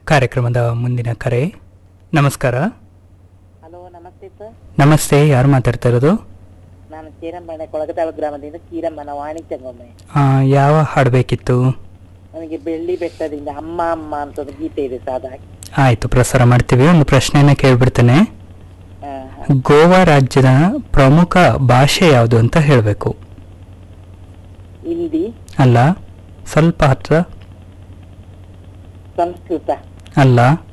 ಕಾರ್ಯಕ್ರಮದ ಮುಂದಿನ ಕರೆ ನಮಸ್ಕಾರ ಹಲೋ ನಮಸ್ತೆ ಸರ್ ನಮಸ್ತೆ ಯಾರು ಮಾತಾಡ್ತಾ ಇರೋದು ನಾನು ಚೇರಂಬಣ್ಣ ಕೊಳಗದಾಳು ಗ್ರಾಮದಿಂದ ಕೀರಮ್ಮನ ವಾಣಿಜ್ಯಗೊಮ್ಮೆ ಆ, ಯಾವ ಹಾಡು ಬೇಕಿತ್ತು ನನಗೆ ಬೆಳ್ಳಿ ಬೆಟ್ಟದಿಂದ ಅಮ್ಮ ಅಮ್ಮ ಅಂತ ಒಂದು ಗೀತೆ ಇದೆ ಸರ್ ಅದಾಗಿ ಆಯಿತು ಪ್ರಸಾರ ಮಾಡ್ತೀವಿ ಒಂದು ಪ್ರಶ್ನೆಯನ್ನು ಕೇಳ್ಬಿಡ್ತೇನೆ ಆ, ಗೋವಾ ರಾಜ್ಯದ ಪ್ರಮುಖ ಭಾಷೆ ಯಾವುದು ಅಂತ ಹೇಳಬೇಕು ಹಿಂದಿ ಅಲ್ಲ ಸ್ವಲ್ಪ ಹತ್ರ ಸಂಸ್ಕೃತ ಅಲ್ಲ